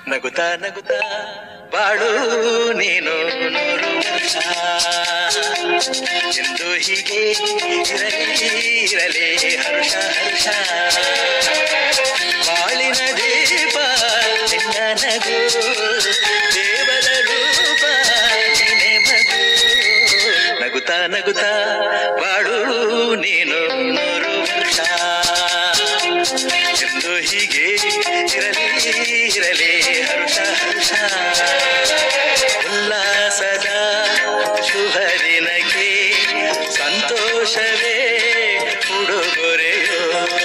ನಗುತ್ತಾ ನಗುತ್ತಾ ಬಾಳು ನೀನು ನೂರು ವರ್ಷ ಎಂದು ಹೀಗೆ ಇರಲಿ ಇರಲಿ ಹರ್ಷ ಹರ್ಷ ಬಾಳಿನ ದೀಪ ನಿನ್ನ ನಗು ದೇವರ ರೂಪ ನೀನೆ ಮಗು ನಗುತ್ತಾ ನಗುತ್ತಾ ಬಾಳು ನೀನು ನೂರು ವರ್ಷ ಎಂದು ಹೀಗೆ ಇರಲಿ ಇರಲಿ ಹರ್ಷ ಹರ್ಷ ಉಲ್ಲಾಸದ ಶುಭ ದಿನಕ್ಕೆ ಸಂತೋಷವೇ ಉಡುಗೊರೆಯೋ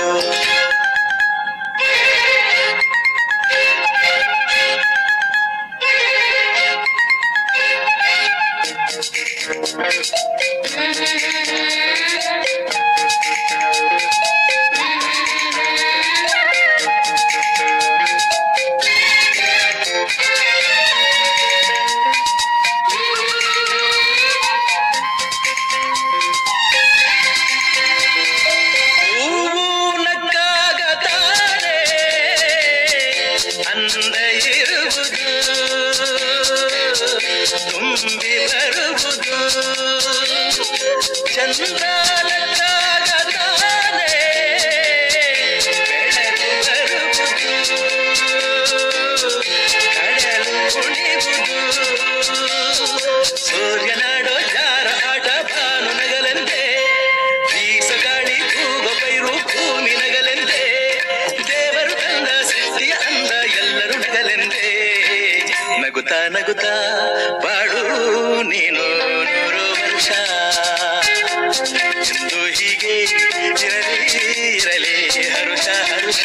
ಹೂವು ನಕ್ಕಾಗ ತಾನೇ ಅಂದ ಇರುವುದು ತುಂಬಿ ಬರುವುದು ಚಂದ್ರ ನಕ್ಕಾಗ ತಾನೇ ಬೆಳಕು ಬರುವುದು ಕಡಲು ಕುಣಿವುದು ಸೂರ್ಯನಾಡೋ ಜಾರ ಆಟ ಭಾನು ನಗಲೆಂದೇ ಬೀಸ ಗಾಳಿ ಕೂಗ ಪೈರು ಭೂಮಿ ನಗಲೆಂದೇ ದೇವರು ತಂದ ಸೃಷ್ಟಿಯ ಅಂದ ಎಲ್ಲರೂ ನಗಲೆಂದೇ ನಗುತ್ತಾ ನಗುತ್ತಾ ಬಾಳು ನೀನು ನೂರು ವರ್ಷ ಎಂದು ಹೀಗೆ ಇರಲಿ ಇರಲಿ ಹರುಷ ಹರುಷ